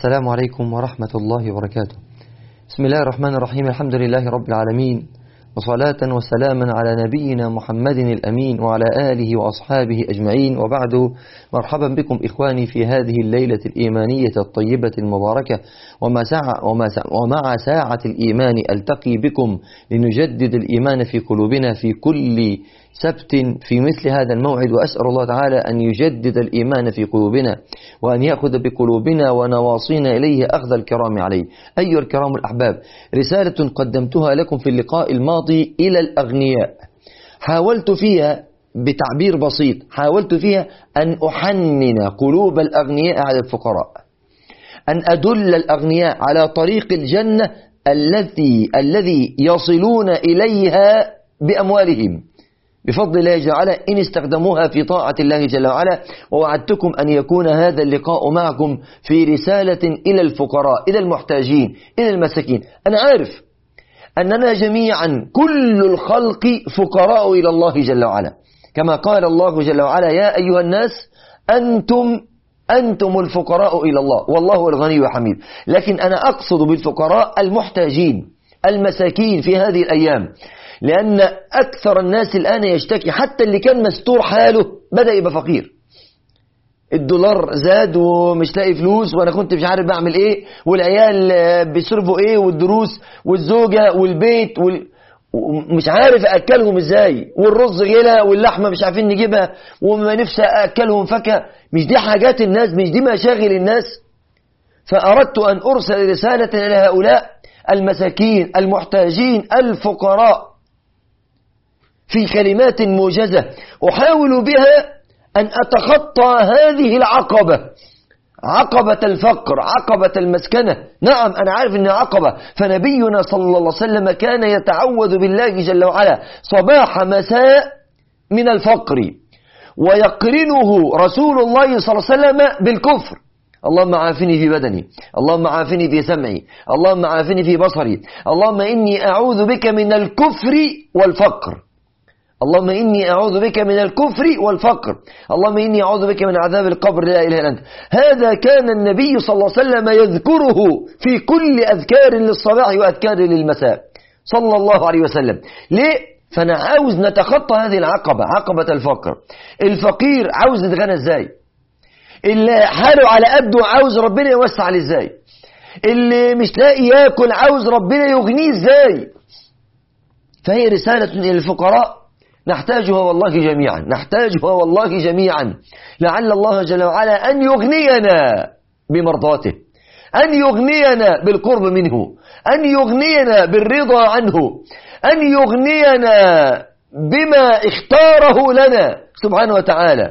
السلام عليكم ورحمة الله وبركاته بسم الله الرحمن الرحيم الحمد لله رب العالمين وصلاة وسلاما على نبينا محمد الأمين وعلى آله وأصحابه أجمعين وبعد مرحبا بكم إخواني في هذه الليلة الإيمانية الطيبة المباركة وما ساعة وما ساعة ومع ساعة الإيمان ألتقي بكم لنجدد الإيمان في قلوبنا في كل سبت في مثل هذا الموعد وأسأل الله تعالى أن يجدد الإيمان في قلوبنا وأن يأخذ بقلوبنا ونواصينا إليه أخذ الكرام عليه أيها الكرام الأحباب رسالة قدمتها لكم في اللقاء الماضي إلى الأغنياء حاولت فيها بتعبير بسيط حاولت فيها أن أحنن قلوب الأغنياء على الفقراء أن أدل الأغنياء على طريق الجنة الذي الذي يصلون إليها بأموالهم بفضل الله جل وعلا إن استخدموها في طاعة الله جل وعلا ووعدتكم أن يكون هذا اللقاء معكم في رسالة إلى الفقراء إلى المحتاجين إلى المساكين أنا عارف أننا جميعا كل الخلق فقراء إلى الله جل وعلا كما قال الله جل وعلا يا أيها الناس أنتم أنتم الفقراء إلى الله والله الغني وحميد لكن أنا أقصد بالفقراء المحتاجين المساكين في هذه الأيام لأن أكثر الناس الآن يشتكي حتى اللي كان مستور حاله بدأ يبقى فقير الدولار زاد ومش لاقي فلوس وانا كنت مش عارف بعمل ايه والعيال بيصرفوا ايه والدروس والزوجة والبيت وال... ومش عارف اكلهم ازاي والرز غلا واللحمة مش عارفين نجيبها وما نفسي اكلهم فاكهة مش دي حاجات الناس مش دي مشاغل الناس فاردت ان ارسل رسالة الى هؤلاء المساكين المحتاجين الفقراء في كلمات موجزة أحاول بها أن أتخطى هذه العقبة عقبة الفقر عقبة المسكنة نعم أنا عارف أنها عقبة فنبينا صلى الله عليه وسلم كان يتعوذ بالله جل وعلا صباح مساء من الفقر ويقرنه رسول الله صلى الله عليه وسلم بالكفر اللهم عافني في بدني اللهم عافني في سمعي اللهم عافني في بصري اللهم إني أعوذ بك من الكفر والفقر اللهم إني أعوذ بك من الكفر والفقر اللهم إني أعوذ بك من عذاب القبر لا إله إلا أنت هذا كان النبي صلى الله عليه وسلم يذكره في كل أذكار للصباح وأذكار للمساء صلى الله عليه وسلم ليه؟ فأنا عاوز نتخطى هذه العقبة عقبة الفقر الفقير عاوز يتغنى ازاي اللي حاله على قده عاوز ربنا يوسع عليه ازاي اللي مش لاقي ياكل عاوز ربنا يغنيه ازاي فهي رسالة إلى الفقراء نحتاجها والله جميعا نحتاجها والله جميعا لعل الله جل وعلا أن يغنينا بمرضاته أن يغنينا بالقرب منه أن يغنينا بالرضا عنه أن يغنينا بما اختاره لنا سبحانه وتعالى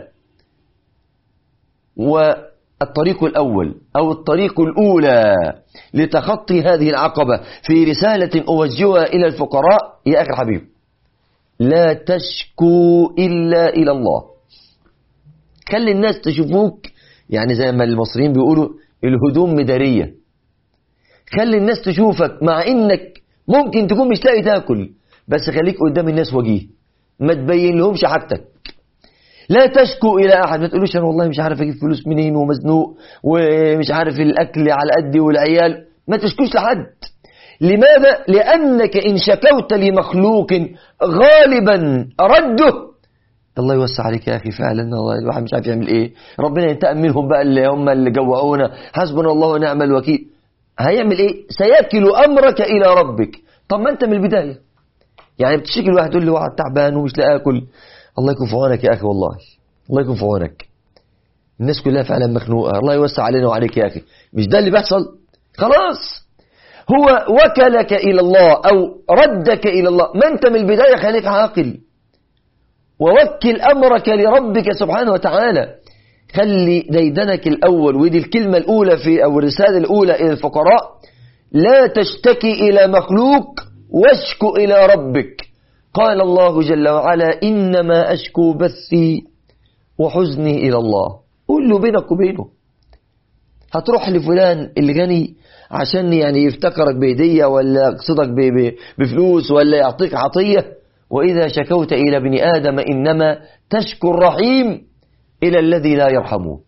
والطريق الأول أو الطريق الأولى لتخطي هذه العقبة في رسالة أوجهها إلى الفقراء يا أخي الحبيب لا تشكو إلا إلى الله خلي الناس تشوفوك يعني زي ما المصريين بيقولوا الهدوم مدارية خلي الناس تشوفك مع إنك ممكن تكون مش لاقي تاكل بس خليك قدام الناس وجيه ما تبين لهمش حاجتك لا تشكو إلى أحد ما تقولوش أنا والله مش عارف أجيب فلوس منين ومزنوق ومش عارف الأكل على قدي والعيال ما تشكوش لحد لماذا؟ لأنك إن شكوت لمخلوق غالبا رده الله يوسع عليك يا أخي فعلا الله الواحد مش عارف يعمل إيه ربنا ينتقم منهم بقى اللي هم اللي جوعونا حسبنا الله ونعم الوكيل هيعمل إيه؟ سيكل أمرك إلى ربك طب ما أنت من البداية يعني بتشكي الواحد تقول لي واحد تعبان ومش لاقي آكل الله يكون في عونك يا أخي والله الله يكون في عونك الناس كلها فعلا مخنوقة الله يوسع علينا وعليك يا أخي مش ده اللي بيحصل خلاص هو وكلك إلى الله أو ردك إلى الله ما أنت من البداية خليك عاقل ووكل أمرك لربك سبحانه وتعالى خلي ديدنك الأول ودي الكلمة الأولى في أو الرسالة الأولى إلى الفقراء لا تشتكي إلى مخلوق واشكو إلى ربك قال الله جل وعلا إنما أشكو بثي وحزني إلى الله قول له بينك وبينه هتروح لفلان اللي غني عشان يعني يفتكرك بهدية ولا يقصدك بفلوس ولا يعطيك عطية وإذا شكوت إلى ابن آدم إنما تشكو الرحيم إلى الذي لا يرحمه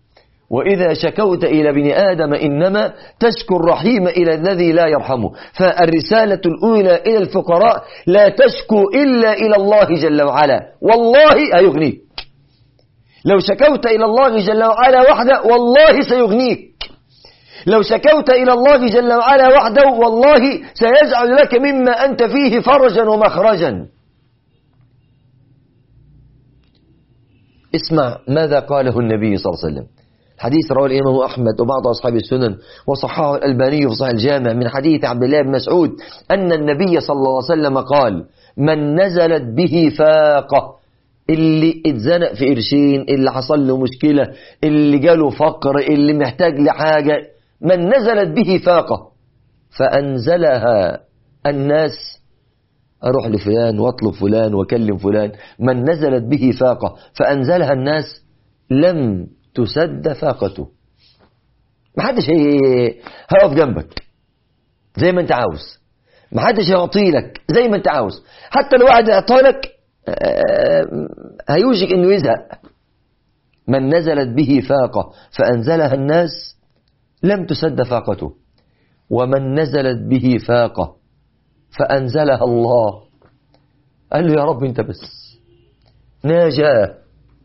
وإذا شكوت إلى ابن آدم إنما تشكو الرحيم إلى الذي لا يرحمه فالرسالة الأولى إلى الفقراء لا تشكو إلا إلى الله جل وعلا والله هيغنيك لو شكوت إلى الله جل وعلا وحده والله سيغنيك لو شكوت إلى الله جل وعلا وحده والله سيجعل لك مما أنت فيه فرجا ومخرجا اسمع ماذا قاله النبي صلى الله عليه وسلم حديث رواه الإمام أحمد وبعض أصحاب السنن وصححه الألباني في صحيح الجامع من حديث عبد الله بن مسعود أن النبي صلى الله عليه وسلم قال من نزلت به فاقة اللي اتزنق في قرشين اللي حصل له مشكلة اللي جاله فقر اللي محتاج لحاجة من نزلت به فاقة فأنزلها الناس أروح لفلان واطلب فلان وكلم فلان من نزلت به فاقة فأنزلها الناس لم تسد فاقته محدش هيقف جنبك زي ما انت عاوز محدش هيعطي لك زي ما انت عاوز حتى لو واحد اعطى لك هيوشك انه يزهق من نزلت به فاقة فأنزلها الناس لم تسد فاقته ومن نزلت به فاقة فأنزلها الله قال له يا رب انت بس ناجاه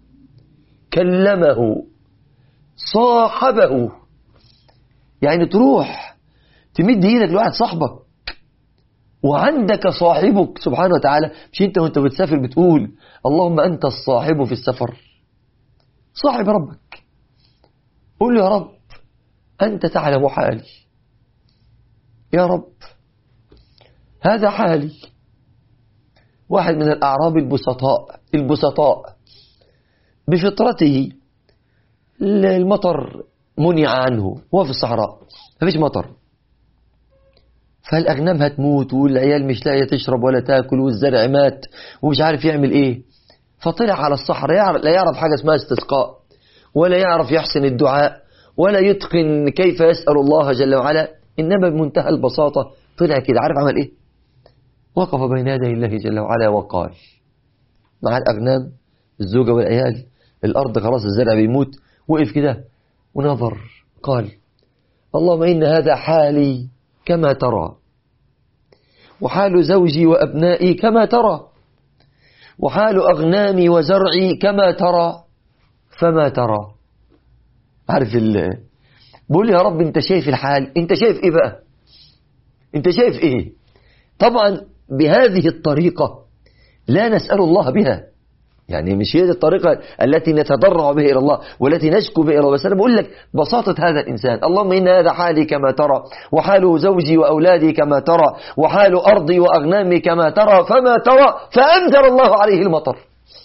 كلمه صاحبه يعني تروح تمد ايدك لواحد صاحبك وعندك صاحبك سبحانه وتعالى مش انت وانت بتسافر بتقول اللهم انت الصاحب في السفر صاحب ربك قول له يا رب انت تعلم حالي يا رب هذا حالي واحد من الأعراب البسطاء البسطاء بفطرته المطر منع عنه هو في الصحراء مفيش مطر فالأغنام هتموت والعيال مش لاقية تشرب ولا تاكل والزرع مات ومش عارف يعمل ايه فطلع على الصحراء لا يعرف حاجة اسمها استسقاء ولا يعرف يحسن الدعاء ولا يتقن كيف يسأل الله جل وعلا إنما بمنتهى البساطة طلع كده عارف عمل ايه وقف بين يدي الله جل وعلا وقال مع الأغنام الزوجة والعيال الأرض خلاص الزرع بيموت وقف كده ونظر قال اللهم إن هذا حالي كما ترى وحال زوجي وأبنائي كما ترى وحال أغنامي وزرعي كما ترى فما ترى عارف ال بقول يا رب انت شايف الحال انت شايف ايه بقى انت شايف ايه طبعا بهذه الطريقة لا نسأل الله بها يعني مش هي دي الطريقة التي نتضرع بها إلى الله والتي نشكو بها إلى الله بس أنا بقول لك بساطة هذا الإنسان اللهم إن هذا حالي كما ترى وحال زوجي وأولادي كما ترى وحال أرضي وأغنامي كما ترى فما ترى فأنزل الله عليه المطر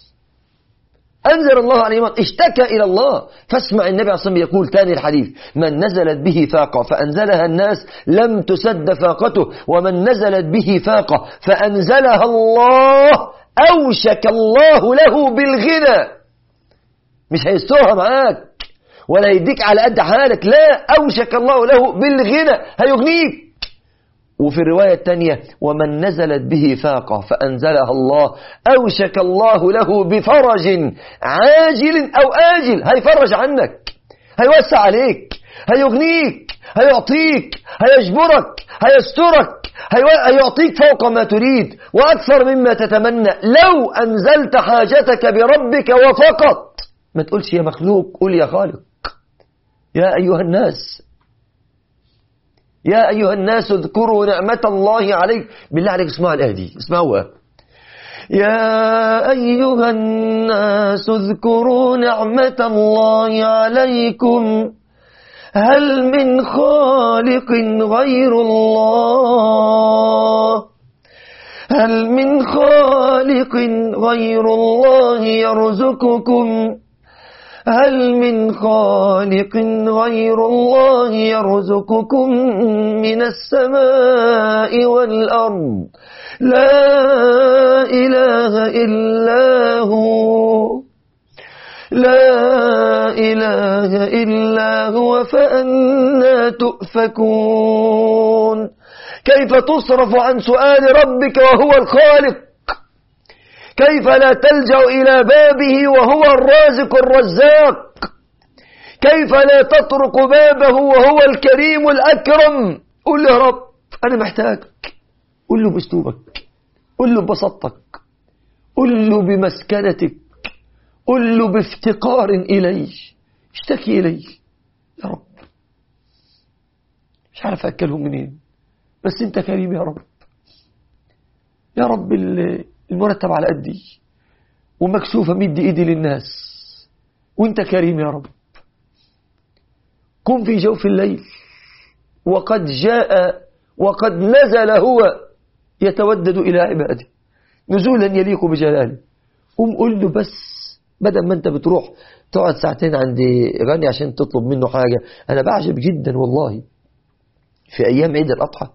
أنزل الله عليه المطر اشتكى إلى الله فاسمع النبي عليه الصلاة والسلام يقول تاني الحديث من نزلت به فاقة فأنزلها الناس لم تسد فاقته ومن نزلت به فاقة فأنزلها الله أوشك الله له بالغنى مش هيسترها معاك ولا يديك على قد حالك لا أوشك الله له بالغنى هيغنيك وفي الرواية الثانية ومن نزلت به فاقة فأنزلها الله أوشك الله له بفرج عاجل أو آجل هيفرج عنك هيوسع عليك هيغنيك هيعطيك هيجبرك هيسترك هيعطيك فوق ما تريد وأكثر مما تتمنى لو أنزلت حاجتك بربك وفقط ما تقولش يا مخلوق قول يا خالق يا أيها الناس يا أيها الناس اذكروا نعمة الله عليك بالله عليك اسمعوا الآية دي اسمعوها يا أيها الناس اذكروا نعمة الله عليكم هل من خالق غير الله هل من خالق غير الله يرزقكم هل من خالق غير الله يرزقكم من السماء والأرض لا إله إلا هو لا إله إلا هو فأنا تؤفكون كيف تصرف عن سؤال ربك وهو الخالق كيف لا تلجأ إلى بابه وهو الرازق الرزاق كيف لا تطرق بابه وهو الكريم الأكرم قل له يا رب أنا محتاجك قل له بأسلوبك قل له ببساطتك قل له بمسكنتك قل له بافتقار إلي اشتكي إلي يا رب مش عارف أكلهم منين بس أنت كريم يا رب يا رب المرتب على قدي ومكسوفة مدي إيدي للناس وانت كريم يا رب كن في جوف الليل وقد جاء وقد نزل هو يتودد إلى عباده نزولا يليق بجلاله قم قل له بس بدل ما انت بتروح تقعد ساعتين عند غني عشان تطلب منه حاجة أنا بعجب جدا والله في أيام عيد الأضحى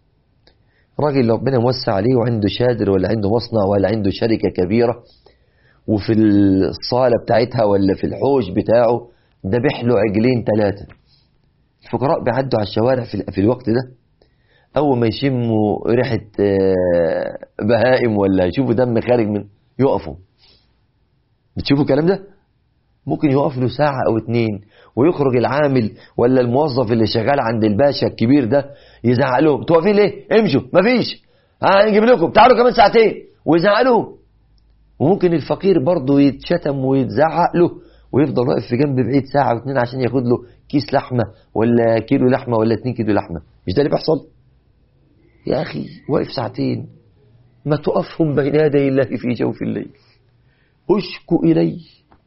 راجل ربنا موسع عليه وعنده شادر ولا عنده مصنع ولا عنده شركة كبيرة وفي الصالة بتاعتها ولا في الحوش بتاعه ذبح له عجلين ثلاثة الفقراء بيعدوا على الشوارع في, في الوقت ده أول ما يشموا ريحة بهائم ولا يشوفوا دم خارج من يقفوا بتشوفوا الكلام ده ممكن يقف له ساعة أو اتنين ويخرج العامل ولا الموظف اللي شغال عند الباشا الكبير ده يزعق لهم انتوا واقفين ليه؟ امشوا مفيش هنجيب لكم تعالوا كمان ساعتين ويزعق لهم وممكن الفقير برضه يتشتم ويتزعق له ويفضل واقف في جنب بعيد ساعة واتنين عشان ياخد له كيس لحمة ولا كيلو لحمة ولا اتنين كيلو لحمة مش ده اللي بيحصل؟ يا أخي واقف ساعتين ما تقفهم بين يدي الله في جوف الليل اشكو إليه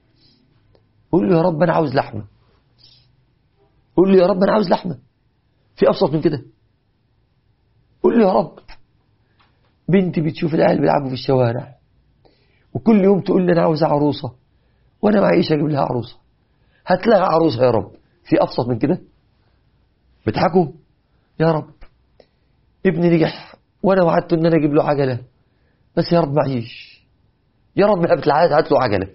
قول له يا رب أنا عاوز لحمة قول له يا رب أنا عاوز لحمة في أبسط من كده قول له يا رب بنتي بتشوف العيال بيلعبوا في الشوارع وكل يوم تقول لي أنا عاوز عروسة وأنا معيش أجيب لها عروسة هات لها عروسة يا رب في أبسط من كده بتحكوا يا رب ابني نجح وأنا وعدته إن أنا أجيب له عجلة بس يا رب معيش يا رب هبت العادة هات له عجلة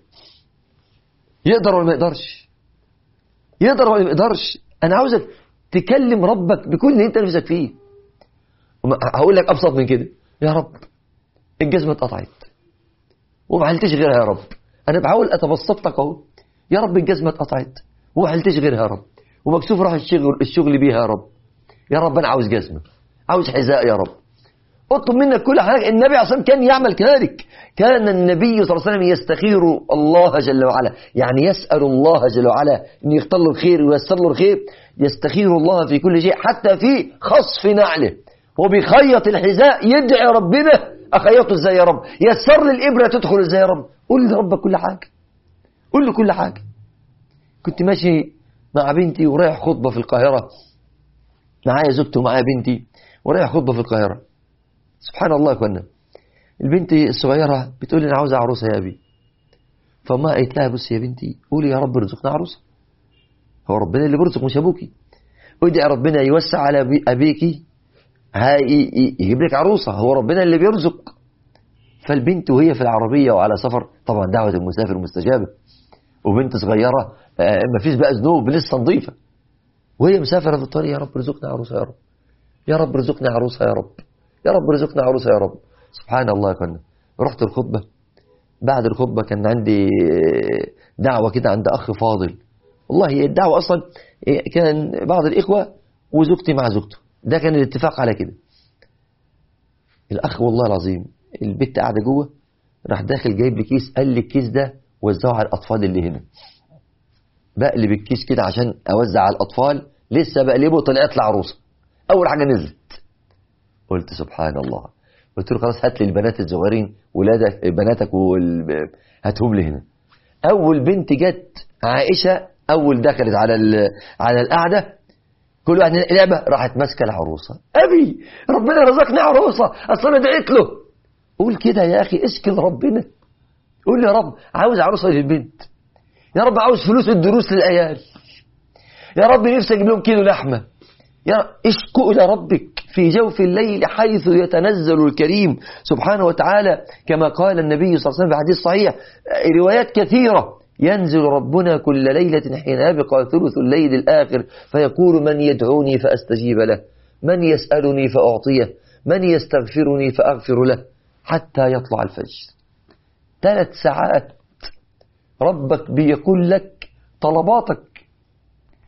يقدر ولا ما يقدرش يقدر ولا ما يقدرش انا عاوزك تكلم ربك بكل اللي انت نفسك فيه هقول لك ابسط من كده يا رب الجزمه اتقطعت وما عملتش غيرها يا رب انا بحاول اتبسط لك اهو يا رب الجزمه اتقطعت وما عملتش غيرها يا رب ومكسوف راح الشغل الشغل بيها يا رب يا رب انا عاوز جزمه عاوز حذاء يا رب اطلب منك كل حاجة النبي عليه كان يعمل كذلك كان النبي صلى الله عليه وسلم يستخير الله جل وعلا يعني يسأل الله جل وعلا أن يختار له الخير ويسر له الخير يستخير الله في كل شيء حتى في خصف نعله هو بيخيط الحذاء يدعي ربنا أخيطه ازاي يا رب يسر لي الإبرة تدخل ازاي يا رب قول لربك كل حاجة قول له كل حاجة كنت ماشي مع بنتي ورايح خطبة في القاهرة معايا زوجتي ومعايا بنتي ورايح خطبة في القاهرة سبحان الله كنا البنت الصغيرة بتقول لي أنا عاوزة عروسة يا أبي فما قالت لها بصي يا بنتي قولي يا رب ارزقنا عروسة هو ربنا اللي بيرزق مش أبوكي ادعي ربنا يوسع على أبيكي يجيب لك عروسة هو ربنا اللي بيرزق فالبنت وهي في العربية وعلى سفر طبعا دعوة المسافر مستجابة وبنت صغيرة ما فيش بقى ذنوب لسه نظيفة وهي مسافرة في الطريق يا رب ارزقنا عروسة يا رب يا رب ارزقنا عروسة يا رب يا رب ارزقنا عروسة يا رب سبحان الله يا كنا رحت الخطبة بعد الخطبة كان عندي دعوة كده عند أخ فاضل والله الدعوة أصلا كان بعض الإخوة وزوجتي مع زوجته ده كان الاتفاق على كده الأخ والله العظيم البت قاعدة جوه راح داخل جايب لي كيس قال لي الكيس ده وزعه على الأطفال اللي هنا بقلب الكيس كده عشان أوزع على الأطفال لسه بقلبه طلعت لي عروسة أول حاجة نزلت قلت سبحان الله قلت له خلاص هات لي البنات الصغيرين ولادك بناتك هاتهم لي هنا اول بنت جت عائشه اول دخلت على على القعده كل واحد لعبه راحت ماسكه العروسه ابي ربنا رزقني عروسه اصل انا دعيت له قول كده يا اخي اشكي لربنا قول يا رب عاوز عروسه للبنت يا رب عاوز فلوس الدروس للعيال يا رب نفسي اجيب لهم كيلو لحمه يا اشكو إلى ربك في جوف الليل حيث يتنزل الكريم سبحانه وتعالى كما قال النبي صلى الله عليه وسلم في حديث صحيح روايات كثيرة ينزل ربنا كل ليلة حين يبقى ثلث الليل الآخر فيقول من يدعوني فأستجيب له من يسألني فأعطيه من يستغفرني فأغفر له حتى يطلع الفجر ثلاث ساعات ربك بيقول لك طلباتك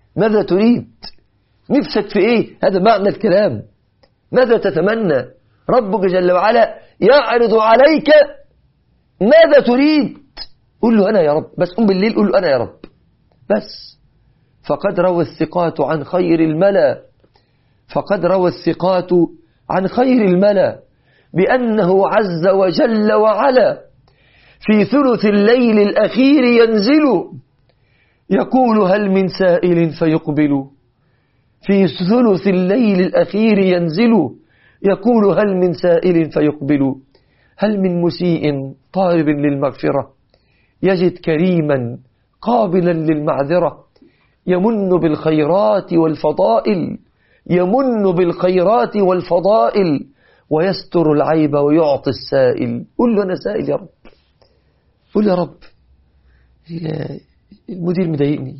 ماذا تريد نفسك في ايه هذا معنى الكلام ماذا تتمنى ربك جل وعلا يعرض عليك ماذا تريد قل له أنا يا رب بس قم بالليل قل له أنا يا رب بس فقد روى الثقات عن خير الملا فقد روى الثقات عن خير الملا بأنه عز وجل وعلا في ثلث الليل الأخير ينزل يقول هل من سائل فيقبل في ثلث الليل الأخير ينزل يقول هل من سائل فيقبل هل من مسيء طالب للمغفرة يجد كريما قابلا للمعذرة يمن بالخيرات والفضائل يمن بالخيرات والفضائل ويستر العيب ويعطي السائل قل له أنا سائل يا رب قل يا رب المدير مضايقني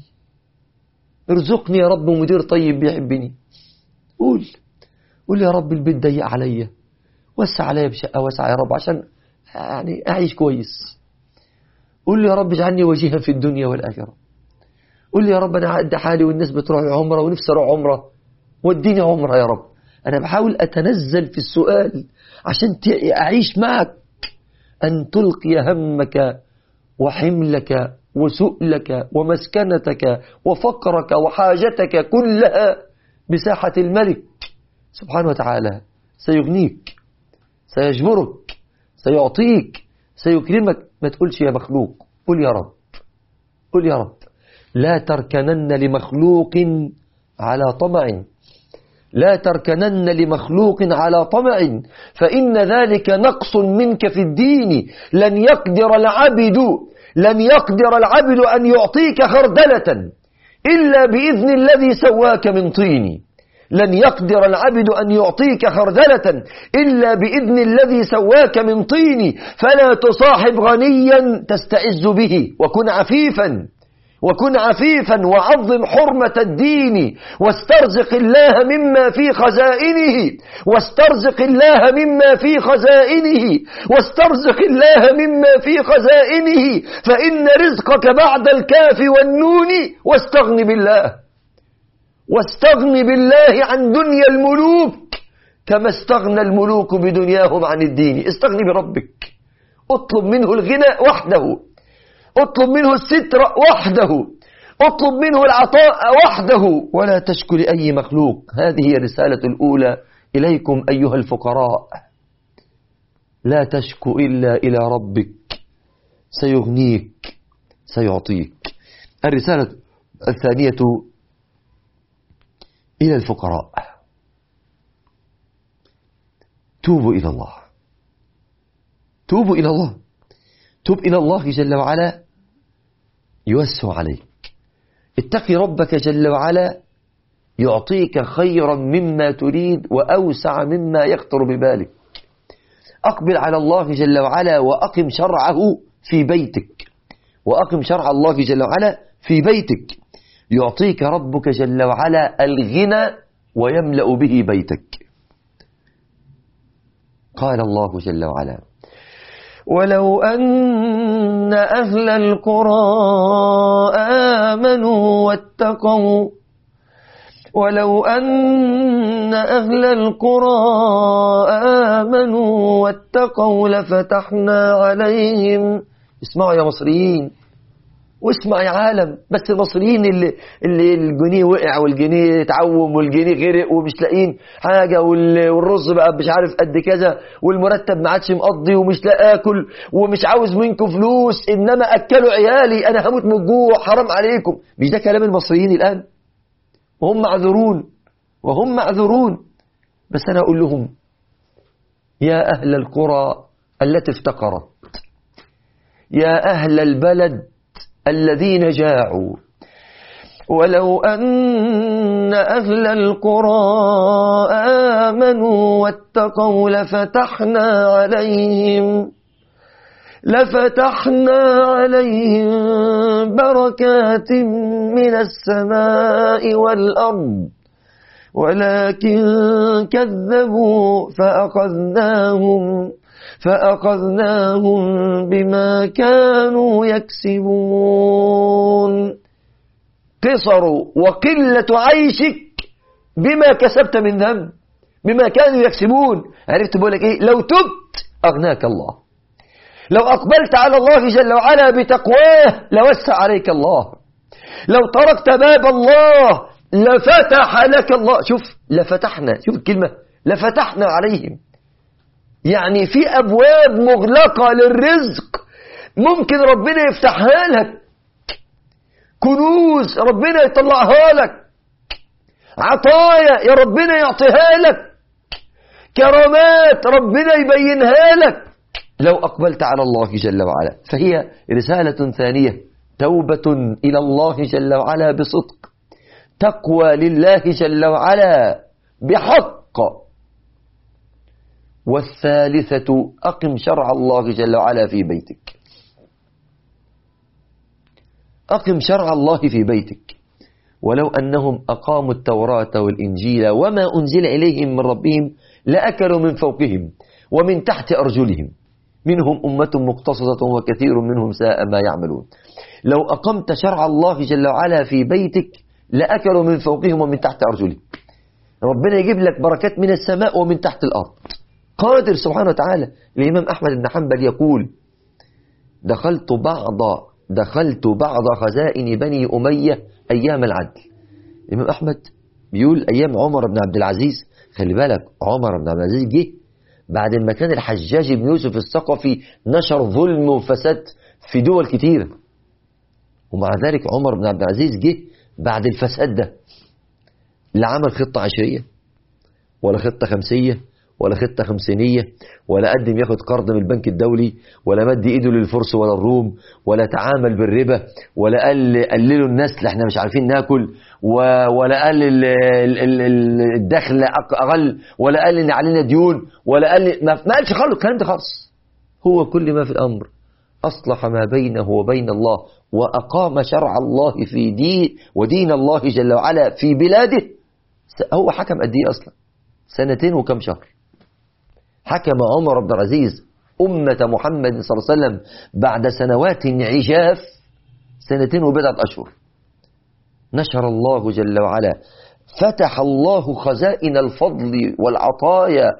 ارزقني يا رب مدير طيب بيحبني قول قول يا رب البيت ضيق عليا وسع عليا بشقة واسعة يا رب عشان يعني أعيش كويس قول لي يا رب اجعلني وجيها في الدنيا والآخرة قول لي يا رب أنا عد حالي والناس بتروح عمرة ونفسي أروح عمرة وديني عمرة يا رب أنا بحاول أتنزل في السؤال عشان أعيش معك أن تلقي همك وحملك وسؤلك ومسكنتك وفقرك وحاجتك كلها بساحة الملك سبحانه وتعالى سيغنيك سيجبرك سيعطيك سيكرمك ما تقولش يا مخلوق قل يا رب قل يا رب لا تركنن لمخلوق على طمع لا تركنن لمخلوق على طمع فإن ذلك نقص منك في الدين لن يقدر العبد لن يقدر العبد أن يعطيك خردلة إلا بإذن الذي سواك من طين لن يقدر العبد أن يعطيك خردلة إلا بإذن الذي سواك من طين فلا تصاحب غنيا تستعز به وكن عفيفا وكن عفيفا وعظم حرمة الدين واسترزق الله مما في خزائنه واسترزق الله مما في خزائنه واسترزق الله مما في خزائنه فإن رزقك بعد الكاف والنون واستغن بالله واستغن بالله عن دنيا الملوك كما استغنى الملوك بدنياهم عن الدين استغن بربك اطلب منه الغنى وحده اطلب منه الستر وحده اطلب منه العطاء وحده ولا تشكو لأي مخلوق هذه هي الرسالة الأولى إليكم أيها الفقراء لا تشكو إلا إلى ربك سيغنيك سيعطيك الرسالة الثانية إلى الفقراء توبوا إلى الله توبوا إلى الله توب إلى الله جل وعلا يوسع عليك اتقي ربك جل وعلا يعطيك خيرا مما تريد وأوسع مما يخطر ببالك أقبل على الله جل وعلا وأقم شرعه في بيتك وأقم شرع الله جل وعلا في بيتك يعطيك ربك جل وعلا الغنى ويملأ به بيتك قال الله جل وعلا ولو أن أهل القرى آمنوا واتقوا ولو أن أهل القرى آمنوا واتقوا لفتحنا عليهم اسمعوا يا مصريين واسمع يا عالم بس المصريين اللي, اللي الجنيه وقع والجنيه اتعوم والجنيه غرق ومش لاقيين حاجة والرز بقى مش عارف قد كذا والمرتب ما عادش مقضي ومش لاقي اكل ومش عاوز منكم فلوس انما اكلوا عيالي انا هموت من الجوع حرام عليكم مش ده كلام المصريين الان وهم معذورون وهم معذورون بس انا اقول لهم يا اهل القرى التي افتقرت يا اهل البلد الذين جاعوا ولو أن أهل القرى آمنوا واتقوا لفتحنا عليهم لفتحنا عليهم بركات من السماء والأرض ولكن كذبوا فأخذناهم فأخذناهم بما كانوا يكسبون قصر وقلة عيشك بما كسبت من ذنب بما كانوا يكسبون عرفت بقول لك ايه لو تبت اغناك الله لو اقبلت على الله جل وعلا بتقواه لوسع عليك الله لو تركت باب الله لفتح لك الله شوف لفتحنا شوف الكلمة لفتحنا عليهم يعني في أبواب مغلقة للرزق ممكن ربنا يفتحها لك كنوز ربنا يطلعها لك عطايا يا ربنا يعطيها لك كرامات ربنا يبينها لك لو أقبلت على الله جل وعلا فهي رسالة ثانية توبة إلى الله جل وعلا بصدق تقوى لله جل وعلا بحق والثالثة أقم شرع الله جل وعلا في بيتك أقم شرع الله في بيتك ولو أنهم أقاموا التوراة والإنجيل وما أنزل إليهم من ربهم لأكلوا من فوقهم ومن تحت أرجلهم منهم أمة مقتصدة وكثير منهم ساء ما يعملون لو أقمت شرع الله جل وعلا في بيتك لأكلوا من فوقهم ومن تحت أرجلهم ربنا يجيب لك بركات من السماء ومن تحت الأرض قادر سبحانه وتعالى الإمام أحمد بن حنبل يقول دخلت بعض دخلت بعض خزائن بني أمية أيام العدل الإمام أحمد بيقول أيام عمر بن عبد العزيز خلي بالك عمر بن عبد العزيز جه بعد ما كان الحجاج بن يوسف الثقفي نشر ظلم وفساد في دول كتيرة ومع ذلك عمر بن عبد العزيز جه بعد الفساد ده لا عمل خطة عشرية ولا خطة خمسية ولا خطة خمسينية ولا قدم ياخد قرض من البنك الدولي ولا مد ايده للفرس ولا الروم ولا تعامل بالربا ولا قال قللوا النسل احنا مش عارفين ناكل ولا قال الدخل اقل ولا قال ان علينا ديون ولا قال ما قالش خالص الكلام ده خالص هو كل ما في الامر اصلح ما بينه وبين الله واقام شرع الله في دين ودين الله جل وعلا في بلاده هو حكم قد ايه اصلا سنتين وكم شهر حكم عمر بن العزيز أمة محمد صلى الله عليه وسلم بعد سنوات عجاف سنتين وبضعة أشهر نشر الله جل وعلا فتح الله خزائن الفضل والعطايا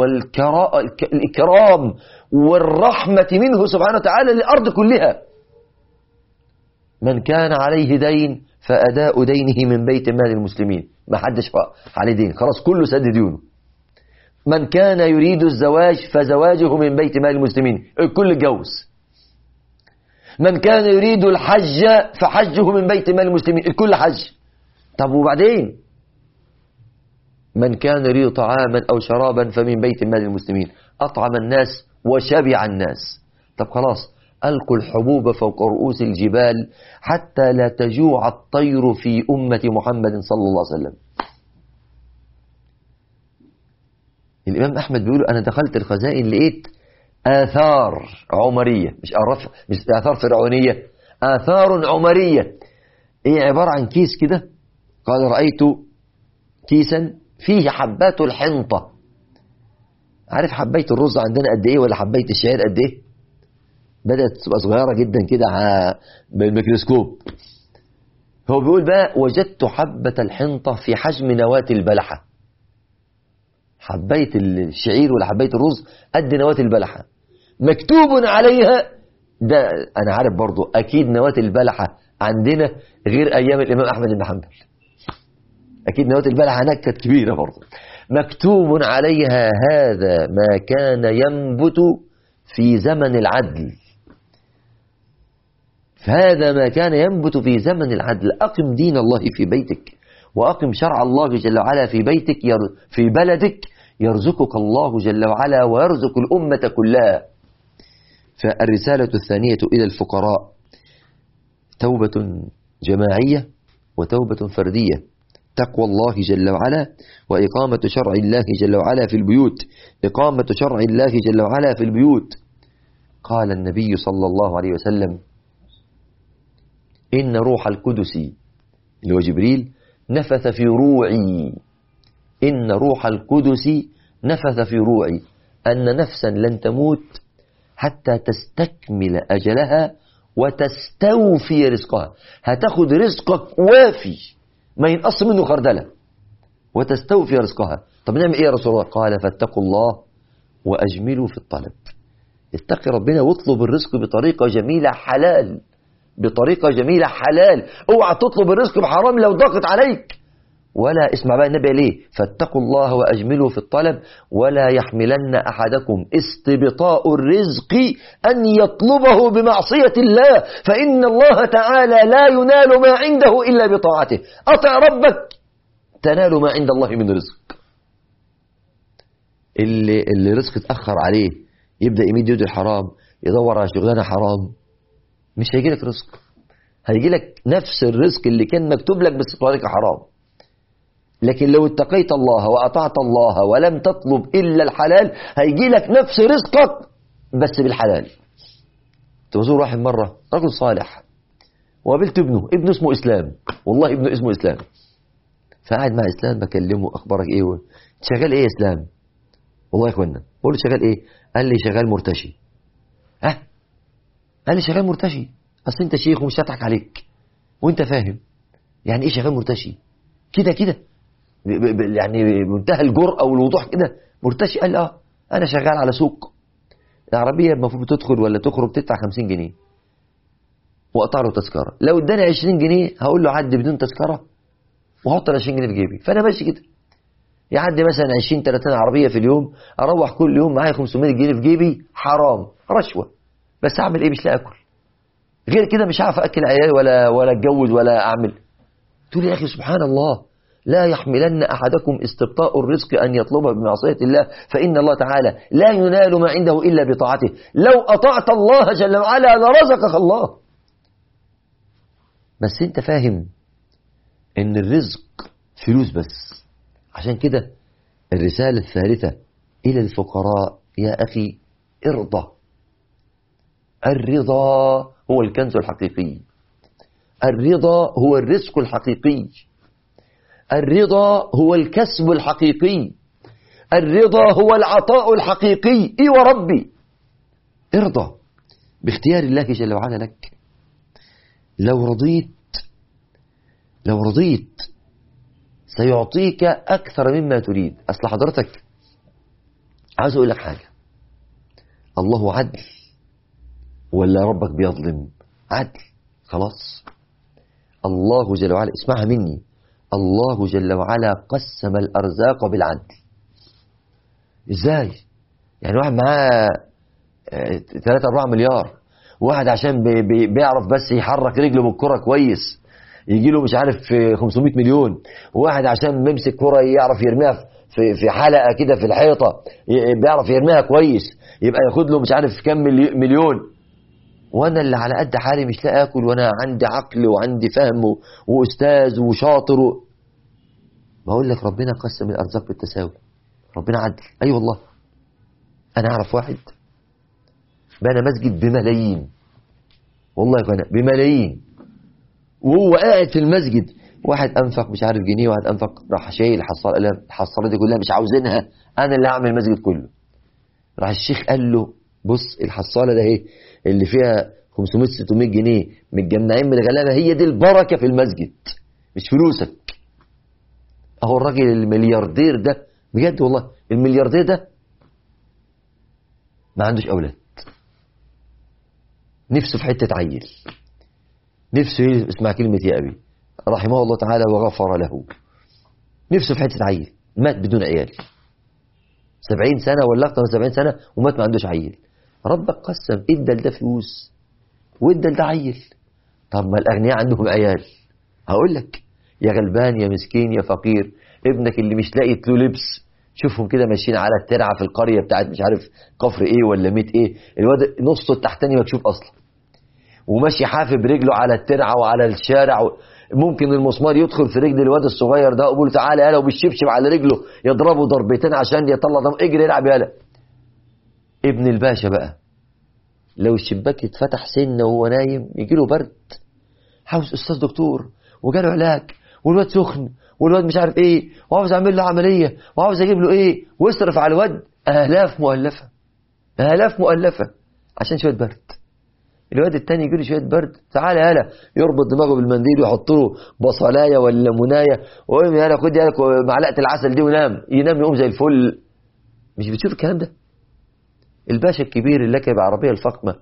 والإكرام والرحمة منه سبحانه وتعالى للأرض كلها من كان عليه دين فأداء دينه من بيت مال المسلمين ما حدش عليه دين خلاص كله سد ديونه من كان يريد الزواج فزواجه من بيت مال المسلمين الكل اتجوز من كان يريد الحج فحجه من بيت مال المسلمين الكل حج طب وبعدين من كان يريد طعاما أو شرابا فمن بيت مال المسلمين أطعم الناس وشبع الناس طب خلاص ألقوا الحبوب فوق رؤوس الجبال حتى لا تجوع الطير في أمة محمد صلى الله عليه وسلم الإمام أحمد بيقول أنا دخلت الخزائن لقيت آثار عمرية مش أعرف مش آثار فرعونية آثار عمرية إيه عبارة عن كيس كده قال رأيت كيسا فيه حبات الحنطة عارف حباية الرز عندنا قد إيه ولا حباية الشعير قد إيه بدأت تبقى صغيرة جدا كده بالميكروسكوب هو بيقول بقى وجدت حبة الحنطة في حجم نواة البلحة حباية الشعير ولا حباية الرز قد نواة البلحة مكتوب عليها ده أنا عارف برضو أكيد نواة البلحة عندنا غير أيام الإمام أحمد بن حنبل أكيد نواة البلحة هناك كانت كبيرة برضو مكتوب عليها هذا ما كان ينبت في زمن العدل فهذا ما كان ينبت في زمن العدل أقم دين الله في بيتك وأقم شرع الله جل وعلا في بيتك في بلدك يرزقك الله جل وعلا ويرزق الأمة كلها فالرسالة الثانية إلى الفقراء توبة جماعية وتوبة فردية تقوى الله جل وعلا وإقامة شرع الله جل وعلا في البيوت إقامة شرع الله جل وعلا في البيوت قال النبي صلى الله عليه وسلم إن روح القدس اللي هو جبريل نفث في روعي إن روح القدس نفث في روعي أن نفسا لن تموت حتى تستكمل أجلها وتستوفي رزقها هتاخد رزقك وافي ما ينقص منه خردلة وتستوفي رزقها طب نعمل ايه يا رسول الله قال فاتقوا الله واجملوا في الطلب اتقي ربنا واطلب الرزق بطريقة جميلة حلال بطريقة جميلة حلال اوعى تطلب الرزق بحرام لو ضاقت عليك ولا اسمع بقى النبي ليه فاتقوا الله واجملوا في الطلب ولا يحملن احدكم استبطاء الرزق ان يطلبه بمعصيه الله فان الله تعالى لا ينال ما عنده الا بطاعته اطع ربك تنال ما عند الله من رزق اللي اللي رزق اتاخر عليه يبدا يمد يده الحرام يدور على شغلانه حرام مش هيجي لك رزق هيجي لك نفس الرزق اللي كان مكتوب لك بس بطريقه حرام لكن لو اتقيت الله وأطعت الله ولم تطلب إلا الحلال هيجي لك نفس رزقك بس بالحلال تزور واحد مرة رجل صالح وقابلت ابنه ابنه اسمه إسلام والله ابنه اسمه إسلام فقعد مع إسلام بكلمه أخبارك إيه شغال إيه يا إسلام والله يا إخوانا بقول له شغال إيه قال لي شغال مرتشي ها قال لي شغال مرتشي أصل أنت شيخ ومش هضحك عليك وأنت فاهم يعني إيه شغال مرتشي كده كده يعني بمنتهى الجرأة والوضوح كده مرتشي قال اه انا شغال على سوق العربية المفروض تدخل ولا تخرج تدفع 50 جنيه واقطع له تذكرة لو اداني 20 جنيه هقول له عدي بدون تذكرة واحط ال 20 جنيه في جيبي فانا ماشي كده يعدي مثلا 20 30 عربية في اليوم اروح كل يوم معايا 500 جنيه في جيبي حرام رشوة بس اعمل ايه مش لاقي اكل غير كده مش هعرف اكل عيالي ولا ولا اتجوز ولا اعمل تقول يا اخي سبحان الله لا يحملن أحدكم استبطاء الرزق أن يطلبه بمعصية الله فإن الله تعالى لا ينال ما عنده إلا بطاعته لو أطعت الله جل وعلا لرزقك الله بس أنت فاهم إن الرزق فلوس بس عشان كده الرسالة الثالثة إلى الفقراء يا أخي ارضى الرضا هو الكنز الحقيقي الرضا هو الرزق الحقيقي الرضا هو الكسب الحقيقي الرضا هو العطاء الحقيقي اي وربي ارضى باختيار الله جل وعلا لك لو رضيت لو رضيت سيعطيك أكثر مما تريد أصل حضرتك عايز أقول لك حاجة الله عدل ولا ربك بيظلم عدل خلاص الله جل وعلا اسمعها مني الله جل وعلا قسم الأرزاق بالعدل إزاي يعني واحد معاه 3 4 مليار واحد عشان بي بي بيعرف بس يحرك رجله بالكرة كويس يجي له مش عارف 500 مليون وواحد عشان بيمسك كرة يعرف يرميها في في حلقة كده في الحيطة بيعرف يرميها كويس يبقى ياخد له مش عارف كام مليون وانا اللي على قد حالي مش لاقي اكل وانا عندي عقل وعندي فهم واستاذ وشاطر و... بقول لك ربنا قسم الارزاق بالتساوي ربنا عدل اي أيوة والله انا اعرف واحد بنى مسجد بملايين والله يا اخوانا بملايين وهو قاعد في المسجد واحد انفق مش عارف جنيه واحد انفق راح شايل الحصاله قال الحصاله دي كلها مش عاوزينها انا اللي هعمل المسجد كله راح الشيخ قال له بص الحصاله ده اهي اللي فيها 500 600 جنيه متجمعين من الغلابه هي دي البركه في المسجد مش فلوسك اهو الراجل الملياردير ده بجد والله الملياردير ده ما عندوش اولاد نفسه في حته عيل نفسه اسمع كلمه يا ابي رحمه الله تعالى وغفر له نفسه في حته عيل مات بدون عيال سبعين سنة ولا أكثر من سبعين سنة ومات ما عندوش عيل ربك قسم ادى لده فلوس وادى لده عيل طب ما الأغنياء عندهم عيال هقول لك يا غلبان يا مسكين يا فقير ابنك اللي مش لاقي له لبس شوفهم كده ماشيين على الترعه في القريه بتاعت مش عارف كفر ايه ولا ميت ايه الواد نصه التحتاني مكشوف اصلا وماشي حافي برجله على الترعه وعلى الشارع و... ممكن المسمار يدخل في رجل الواد الصغير ده ويقول تعالى يالا وبالشبشب على رجله يضربه ضربتين عشان يطلع دم اجري العب يالا ابن الباشا بقى لو الشباك يتفتح سنه وهو نايم يجي له برد عاوز استاذ دكتور وجاله علاج والواد سخن والواد مش عارف ايه وعاوز اعمل له عمليه وعاوز اجيب له ايه واصرف على الواد الاف مؤلفه الاف مؤلفه عشان شويه برد الواد التاني يجي له شويه برد تعالى يالا يربط دماغه بالمنديل ويحط له بصلايه ولا ليمونايه ويقول يالا خد يالا معلقه العسل دي ونام ينام يقوم زي الفل مش بتشوف الكلام ده الباشا الكبير اللي راكب عربيه الفخمه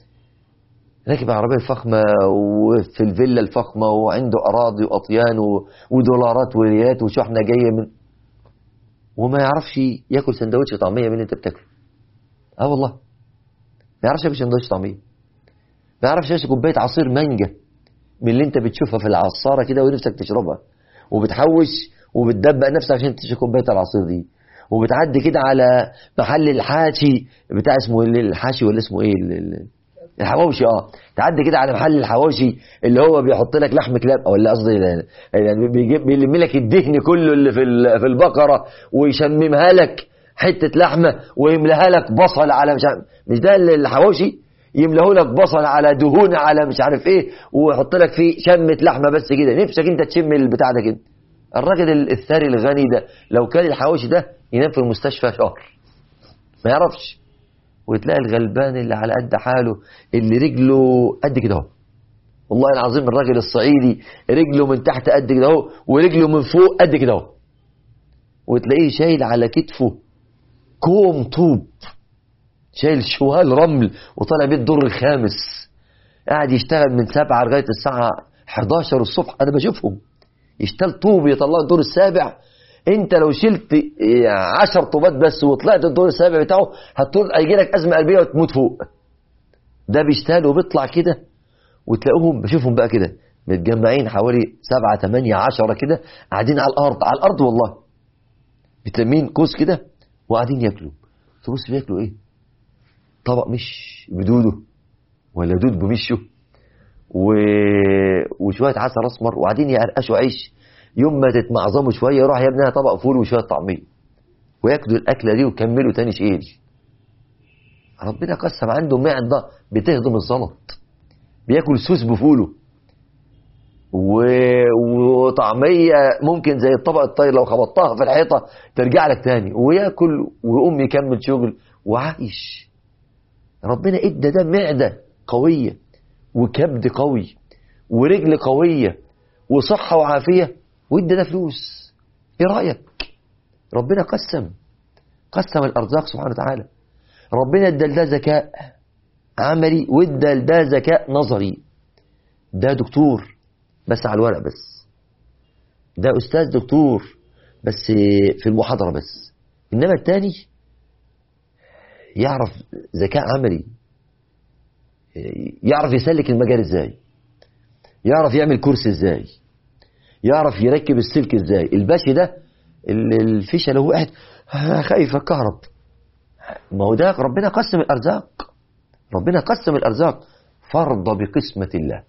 راكب عربيه الفخمه وفي الفيلا الفخمه وعنده اراضي واطيان و- ودولارات وريالات وشحنه جايه من وما يعرفش ياكل سندوتش طعميه من اللي انت بتاكله اه والله ما يعرفش ياكل سندوتش طعميه ما يعرفش يشرب كوبايه عصير مانجا من اللي انت بتشوفها في العصاره كده ونفسك تشربها وبتحوش وبتدبق نفسك عشان تشرب كوبايه العصير دي وبتعدي كده على محل الحاشي بتاع اسمه إيه الحاشي ولا اسمه ايه ال- ال- الحواوشي اه تعدي كده على محل الحواوشي اللي هو بيحط لك لحم كلاب ولا قصدي يعني بيجيب بيلم لك الدهن كله اللي في ال- في البقره ويشممها لك حته لحمه ويملاها لك بصل على مش عارف مش ده اللي الحواوشي يملاه لك بصل على دهون على مش عارف ايه ويحط لك فيه شمه لحمه بس كده نفسك انت تشم البتاع ده كده الراجل ال- الثري الغني ده لو كان الحواوشي ده ينام في المستشفى شهر ما يعرفش وتلاقي الغلبان اللي على قد حاله اللي رجله قد كده اهو والله العظيم الراجل الصعيدي رجله من تحت قد كده اهو ورجله من فوق قد كده اهو وتلاقيه شايل على كتفه كوم طوب شايل شوال رمل وطالع بيه الدور الخامس قاعد يشتغل من سبعة لغاية الساعة 11 الصبح أنا بشوفهم يشتغل طوب يطلع الدور السابع انت لو شلت إيه، عشر طوبات بس وطلعت الدور السابع بتاعه هتطول هيجي لك ازمه قلبيه وتموت فوق ده بيشتغل وبيطلع كده وتلاقوهم بشوفهم بقى كده متجمعين حوالي سبعة تمانية عشرة كده قاعدين على الأرض على الأرض والله متلمين كوس كده وقاعدين ياكلوا تبص بياكلوا ايه طبق مش بدوده ولا دود بمشه و... وشويه عسل اسمر وقاعدين يقرقشوا عيش يوم ما تتمعظموا شويه يروح يا ابنها طبق فول وشويه طعميه وياكلوا الاكله دي ويكملوا تاني شيل ربنا قسم عنده معده بتهضم الزلط بياكل سوس بفوله و... وطعميه ممكن زي الطبق الطاير لو خبطتها في الحيطه ترجع لك تاني وياكل ويقوم يكمل شغل وعايش ربنا ادى ده معده قويه وكبد قوي ورجل قويه وصحه وعافيه وادى ده فلوس ايه رايك ربنا قسم قسم الارزاق سبحانه وتعالى ربنا ادى لده ذكاء عملي وادى لده ذكاء نظري ده دكتور بس على الورق بس ده استاذ دكتور بس في المحاضره بس انما التاني يعرف ذكاء عملي يعرف يسلك المجال ازاي يعرف يعمل كرسي ازاي يعرف يركب السلك ازاي الباشي ده ال- الفيشه اللي هو قاعد خايف الكهرب ما هو ده ربنا قسم الارزاق ربنا قسم الارزاق فرض بقسمه الله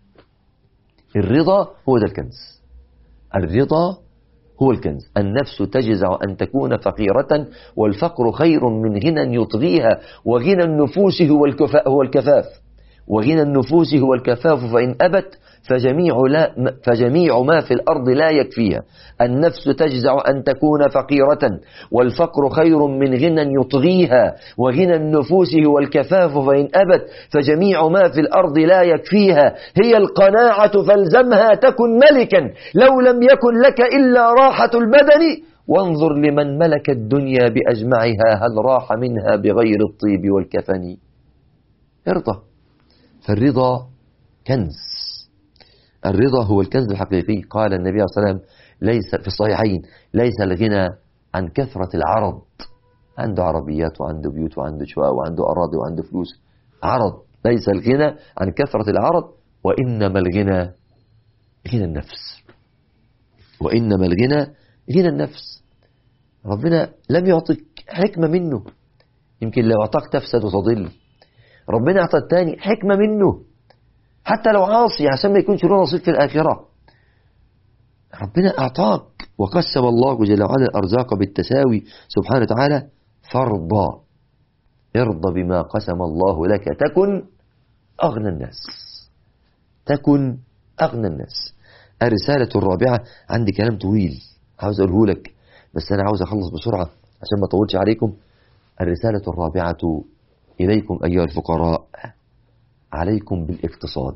الرضا هو ده الكنز الرضا هو الكنز النفس تجزع أن تكون فقيرة والفقر خير من غنى يطغيها وغنى النفوس هو الكفاء هو الكفاف وغنى النفوس هو الكفاف فإن أبت فجميع, لا فجميع ما في الأرض لا يكفيها النفس تجزع أن تكون فقيرة والفقر خير من غنى يطغيها وغنى النفوس هو الكفاف فإن أبت فجميع ما في الأرض لا يكفيها هي القناعة فالزمها تكن ملكا لو لم يكن لك إلا راحة البدن وانظر لمن ملك الدنيا بأجمعها هل راح منها بغير الطيب والكفن ارضى فالرضا كنز الرضا هو الكنز الحقيقي قال النبي صلى الله عليه وسلم ليس في الصحيحين ليس الغنى عن كثرة العرض عنده عربيات وعنده بيوت وعنده شقق وعنده أراضي وعنده فلوس عرض ليس الغنى عن كثرة العرض وإنما الغنى غنى النفس وإنما الغنى غنى النفس ربنا لم يعطيك حكمة منه يمكن لو أعطاك تفسد وتضل ربنا أعطى الثاني حكمة منه حتى لو عاصي عشان ما يكونش له نصيب في الآخرة ربنا أعطاك وقسم الله جل وعلا الأرزاق بالتساوي سبحانه وتعالى فرضا ارضى بما قسم الله لك تكن أغنى الناس تكن أغنى الناس الرسالة الرابعة عندي كلام طويل عاوز أقوله لك بس أنا عاوز أخلص بسرعة عشان ما أطولش عليكم الرسالة الرابعة إليكم أيها الفقراء عليكم بالاقتصاد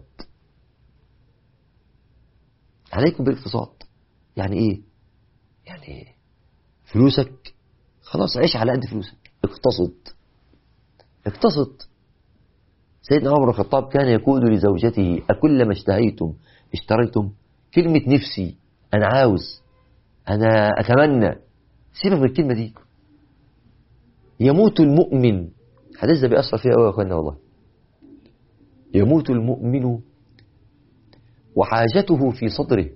عليكم بالاقتصاد يعني ايه يعني فلوسك خلاص عيش على قد فلوسك اقتصد اقتصد سيدنا عمر بن الخطاب كان يقول لزوجته أكلما اشتهيتم اشتريتم كلمة نفسي أنا عاوز أنا أتمنى سيبك من الكلمة دي يموت المؤمن حديث ده بيأثر فيها قوي يا اخوانا والله يموت المؤمن وحاجته في صدره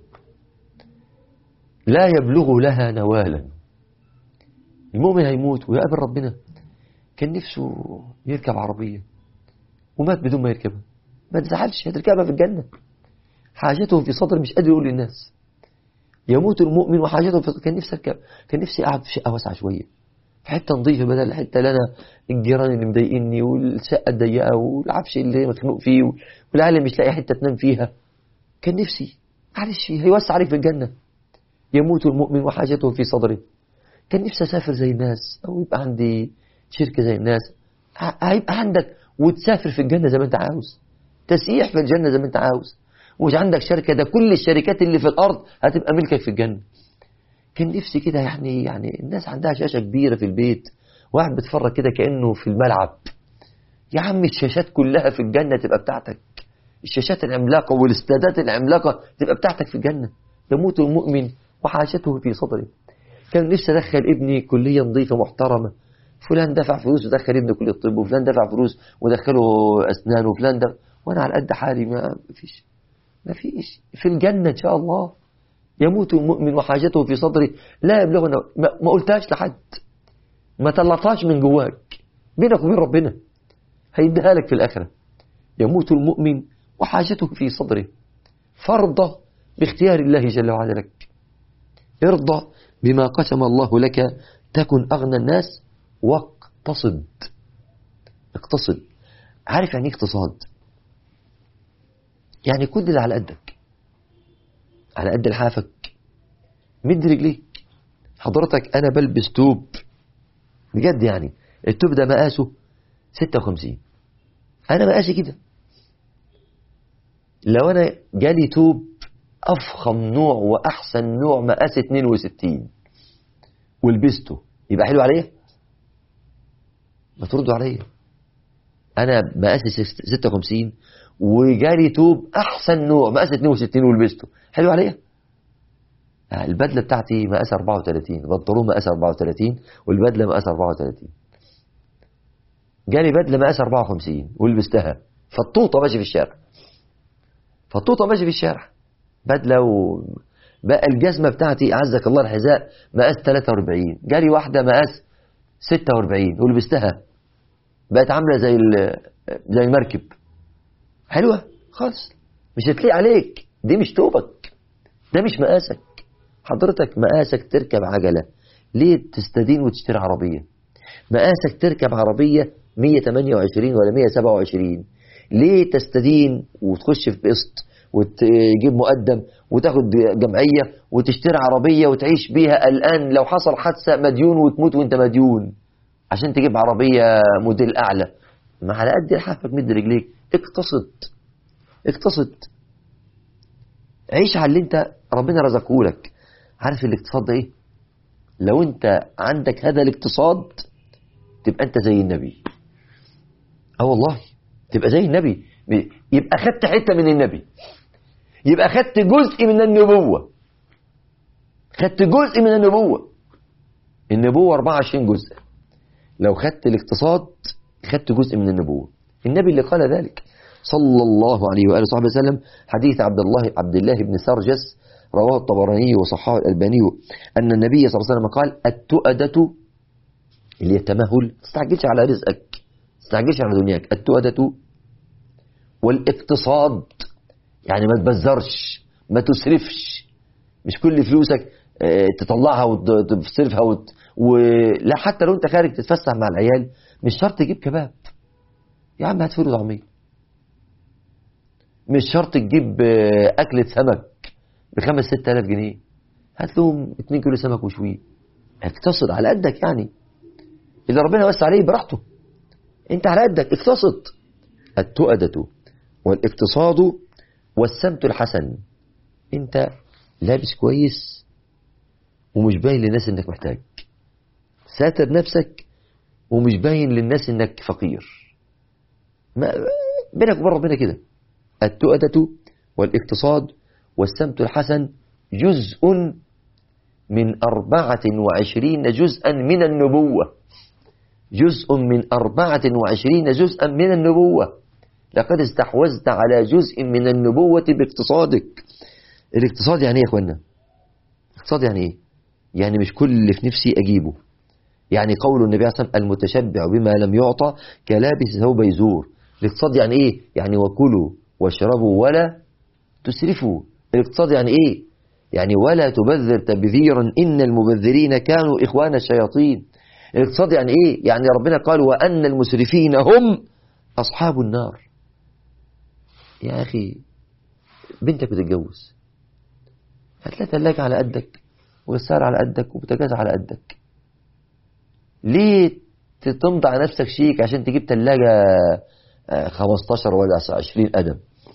لا يبلغ لها نوالا المؤمن هيموت ويقابل ربنا كان نفسه يركب عربية ومات بدون ما يركبها ما تزعلش هتركبها في الجنة حاجته في صدر مش قادر يقول للناس يموت المؤمن وحاجته في كان نفسي اركب كان نفسي اقعد في شقه واسعه شويه في حته نظيفه بدل الحته اللي انا الجيران اللي مضايقني والشقه الضيقه والعفش اللي مخنوق فيه والعيال مش لاقي حته تنام فيها كان نفسي معلش هيوسع عليك في الجنه يموت المؤمن وحاجته في صدره كان نفسي اسافر زي الناس او يبقى عندي شركه زي الناس هيبقى عندك وتسافر في الجنه زي ما انت عاوز تسيح في الجنه زي ما انت عاوز ومش عندك شركه ده كل الشركات اللي في الارض هتبقى ملكك في الجنه كان نفسي كده يعني يعني الناس عندها شاشه كبيره في البيت واحد بيتفرج كده كانه في الملعب يا عم الشاشات كلها في الجنه تبقى بتاعتك الشاشات العملاقه والاستادات العملاقه تبقى بتاعتك في الجنه يموت المؤمن وحاجته في صدره كان نفسي ادخل ابني كليه نظيفه محترمه فلان دفع فلوس ودخل ابنه كليه الطب وفلان دفع فلوس ودخله اسنان وفلان ده وانا على قد حالي ما فيش ما فيش في الجنه ان شاء الله يموت المؤمن وحاجته في صدره لا يبلغنا ما, ما قلتهاش لحد ما طلعتهاش من جواك بينك وبين ربنا هيديها لك في الآخرة يموت المؤمن وحاجته في صدره فارضى باختيار الله جل وعلا لك ارضى بما قسم الله لك تكن أغنى الناس واقتصد اقتصد عارف يعني اقتصاد يعني كل اللي على قدك على قد لحافك مد رجليك حضرتك انا بلبس توب بجد يعني التوب ده مقاسه 56 انا مقاسي كده لو انا جالي توب افخم نوع واحسن نوع مقاس 62 ولبسته يبقى حلو عليا ما تردوا عليا انا مقاسي 56 وجالي توب احسن نوع مقاس 62 ولبسته حلو عليا البدله بتاعتي مقاس 34 بنطلون مقاس 34 والبدله مقاس 34 جالي بدله مقاس 54 ولبستها فالطوطه ماشي في الشارع فالطوطه ماشي في الشارع بدله و بقى الجزمه بتاعتي اعزك الله الحذاء مقاس 43 جالي واحده مقاس 46 ولبستها بقت عامله زي زي المركب حلوه خالص مش هتليق عليك دي مش توبك ده مش مقاسك حضرتك مقاسك تركب عجلة ليه تستدين وتشتري عربية مقاسك تركب عربية 128 ولا 127 ليه تستدين وتخش في قسط وتجيب مقدم وتاخد جمعية وتشتري عربية وتعيش بيها الآن لو حصل حادثة مديون وتموت وانت مديون عشان تجيب عربية موديل أعلى ما على قد لحافك مد رجليك اقتصد اقتصد عيش على اللي انت ربنا رزقه لك عارف الاقتصاد ده ايه لو انت عندك هذا الاقتصاد تبقى انت زي النبي اه والله تبقى زي النبي يبقى خدت حتة من النبي يبقى خدت جزء من النبوة خدت جزء من النبوة النبوة 24 جزء لو خدت الاقتصاد خدت جزء من النبوة النبي اللي قال ذلك صلى الله عليه وآله وصحبه وسلم حديث عبد الله عبد الله بن سرجس رواه الطبراني وصححه الألباني أن النبي صلى الله عليه وسلم قال التؤدة اللي التمهل ما تستعجلش على رزقك ما تستعجلش على دنياك التؤدة والاقتصاد يعني ما تبذرش ما تسرفش مش كل فلوسك تطلعها وتصرفها وت... ولا حتى لو انت خارج تتفسح مع العيال مش شرط تجيب كباب يا عم هات فول طعميه مش شرط تجيب أكلة سمك بخمس ست آلاف جنيه هات لهم 2 كيلو سمك وشويه اقتصد على قدك يعني اللي ربنا وسع عليه براحته انت على قدك اقتصد التؤدة والاقتصاد والسمت الحسن انت لابس كويس ومش باين للناس انك محتاج ساتر نفسك ومش باين للناس انك فقير ما بينك وبين ربنا كده التؤدة والاقتصاد والسمت الحسن جزء من أربعة وعشرين جزءا من النبوة جزء من أربعة وعشرين جزءا من النبوة لقد استحوذت على جزء من النبوة باقتصادك الاقتصاد يعني ايه يا اخوانا الاقتصاد يعني ايه يعني مش كل اللي في نفسي اجيبه يعني قول النبي عليه الصلاه والسلام المتشبع بما لم يعطى كلابس ثوب يزور الاقتصاد يعني ايه يعني وكلوا واشربوا ولا تسرفوا الاقتصاد يعني ايه يعني ولا تبذر تبذيرا ان المبذرين كانوا اخوان الشياطين الاقتصاد يعني ايه يعني ربنا قال وان المسرفين هم اصحاب النار يا اخي بنتك بتتجوز هتلاقي ثلاجة على قدك وغسالة على قدك وبوتاجاز على قدك ليه تمضي على نفسك شيك عشان تجيب ثلاجة 15 ولا 20 قدم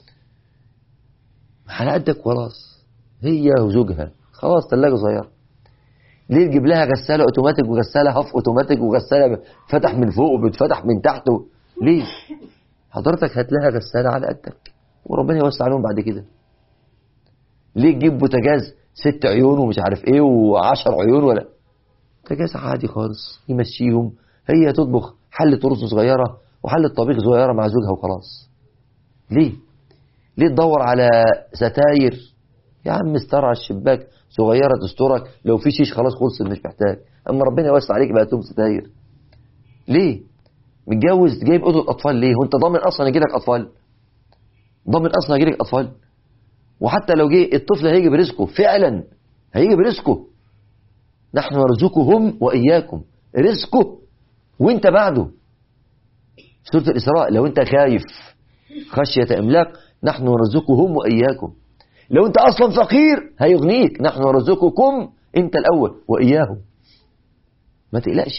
على قدك خلاص هي وزوجها خلاص ثلاجة صغيرة ليه تجيب لها غسالة اوتوماتيك وغسالة هاف اوتوماتيك وغسالة فتح من فوق وبتفتح من تحت ليه حضرتك هات لها غسالة على قدك وربنا يوسع عليهم بعد كده ليه تجيب بوتاجاز ست عيون ومش عارف ايه وعشر عيون ولا بوتاجاز عادي خالص يمشيهم هي تطبخ حلة رز صغيرة وحلة طبيخ صغيرة مع زوجها وخلاص ليه ليه تدور على ستاير يا عم استرعى الشباك صغيرة تسترك لو في شيش خلاص خلص مش محتاج اما ربنا يوسع عليك بقى تقوم ستاير ليه متجوز جايب اوضه اطفال ليه وانت ضامن اصلا يجي لك اطفال ضامن اصلا يجي لك اطفال وحتى لو جه الطفل هيجي برزقه فعلا هيجي برزقه نحن نرزقهم واياكم رزقه وانت بعده سورة الإسراء لو انت خايف خشية إملاق نحن نرزقهم وإياكم لو انت أصلا فقير هيغنيك نحن نرزقكم انت الأول وإياهم ما تقلقش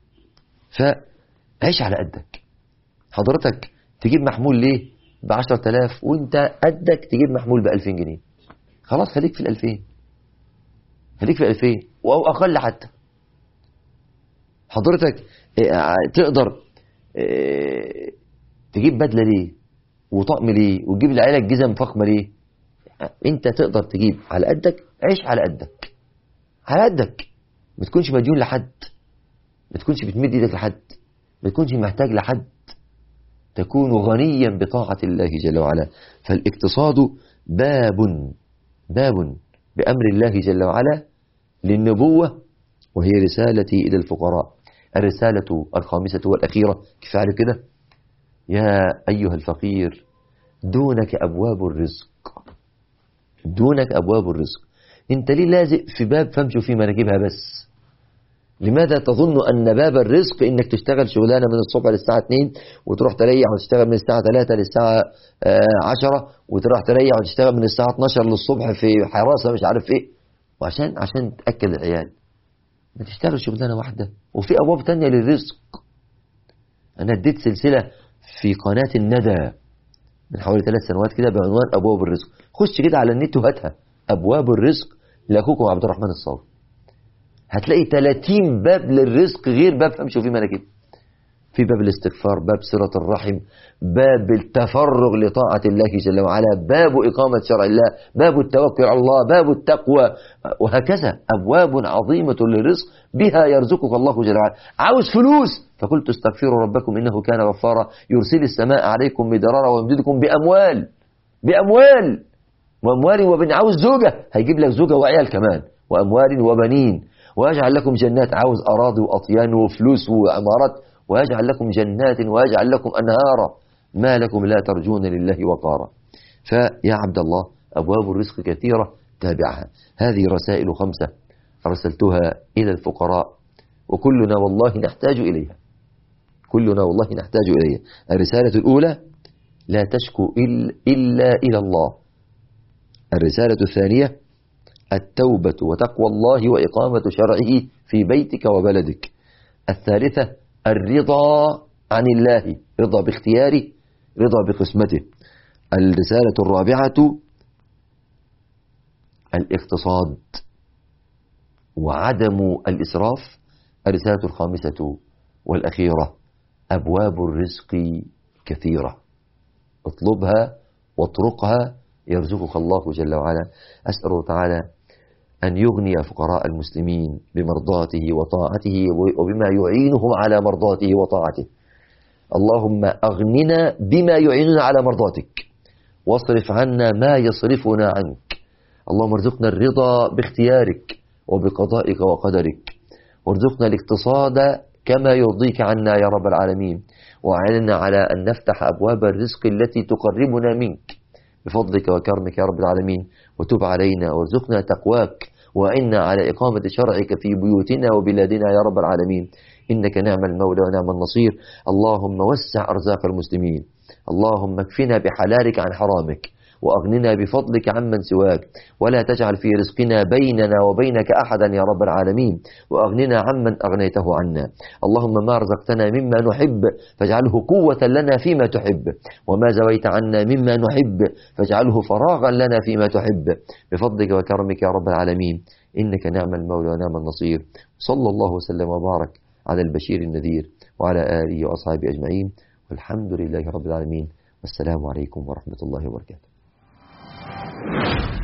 فعيش على قدك حضرتك تجيب محمول ليه ب 10000 وانت قدك تجيب محمول ب 2000 جنيه خلاص خليك في ال 2000 خليك في 2000 او اقل حتى حضرتك تقدر تجيب بدله ليه وطقم ليه وتجيب لعيالك جزم فخمه ليه انت تقدر تجيب على قدك عيش على قدك على قدك ما تكونش مديون لحد ما تكونش بتمد ايدك لحد ما تكونش محتاج لحد تكون غنيا بطاعة الله جل وعلا فالاقتصاد باب باب بأمر الله جل وعلا للنبوة وهي رسالتي إلى الفقراء الرسالة الخامسة والأخيرة كيف على كده يا أيها الفقير دونك أبواب الرزق دونك أبواب الرزق انت ليه لازق في باب فامشوا في مناكبها بس لماذا تظن أن باب الرزق إنك تشتغل شغلانة من الصبح للساعة 2 وتروح تريح وتشتغل من الساعة 3 للساعة 10 وتروح تريح وتشتغل من الساعة 12 للصبح في حراسة مش عارف إيه وعشان عشان تأكل العيال ما تشتغل شغلانة واحدة وفي أبواب تانية للرزق أنا اديت سلسلة في قناة الندى من حوالي ثلاث سنوات كده بعنوان أبواب الرزق خش كده على النت وهاتها أبواب الرزق لأخوكم عبد الرحمن الصاوي هتلاقي 30 باب للرزق غير باب فامشوا فيه مناكب في باب الاستغفار باب صلة الرحم باب التفرغ لطاعة الله جل وعلا باب إقامة شرع الله باب التوكل على الله باب التقوى وهكذا أبواب عظيمة للرزق بها يرزقك الله جل وعلا عاوز فلوس فقلت استغفروا ربكم إنه كان غفارا يرسل السماء عليكم مدرارا ويمددكم بأموال بأموال وأموال وبن عاوز زوجة هيجيب لك زوجة وعيال كمان وأموال وبنين ويجعل لكم جنات عاوز أراضي وأطيان وفلوس وعمارات ويجعل لكم جنات ويجعل لكم أنهارا ما لكم لا ترجون لله وقارا فيا عبد الله أبواب الرزق كثيرة تابعها هذه رسائل خمسة أرسلتها إلى الفقراء وكلنا والله نحتاج إليها كلنا والله نحتاج إليها الرسالة الأولى لا تشكو إلا إلى الله الرسالة الثانية التوبة وتقوى الله وإقامة شرعه في بيتك وبلدك الثالثة الرضا عن الله رضا باختياره رضا بقسمته الرسالة الرابعة الاقتصاد وعدم الإسراف الرسالة الخامسة والأخيرة أبواب الرزق كثيرة اطلبها واطرقها يرزقك الله جل وعلا أسأله تعالى أن يغني فقراء المسلمين بمرضاته وطاعته وبما يعينهم على مرضاته وطاعته اللهم أغننا بما يعيننا على مرضاتك واصرف عنا ما يصرفنا عنك اللهم ارزقنا الرضا باختيارك وبقضائك وقدرك وارزقنا الاقتصاد كما يرضيك عنا يا رب العالمين وأعلنا على أن نفتح أبواب الرزق التي تقربنا منك بفضلك وكرمك يا رب العالمين وتب علينا وارزقنا تقواك وإنا على إقامة شرعك في بيوتنا وبلادنا يا رب العالمين إنك نعم المولى ونعم النصير اللهم وسع أرزاق المسلمين اللهم اكفنا بحلالك عن حرامك وأغننا بفضلك عمن سواك ولا تجعل في رزقنا بيننا وبينك أحدا يا رب العالمين وأغننا عمن أغنيته عنا اللهم ما رزقتنا مما نحب فاجعله قوة لنا فيما تحب وما زويت عنا مما نحب فاجعله فراغا لنا فيما تحب بفضلك وكرمك يا رب العالمين إنك نعم المولى ونعم النصير صلى الله وسلم وبارك على البشير النذير وعلى آله وأصحابه أجمعين والحمد لله رب العالمين والسلام عليكم ورحمة الله وبركاته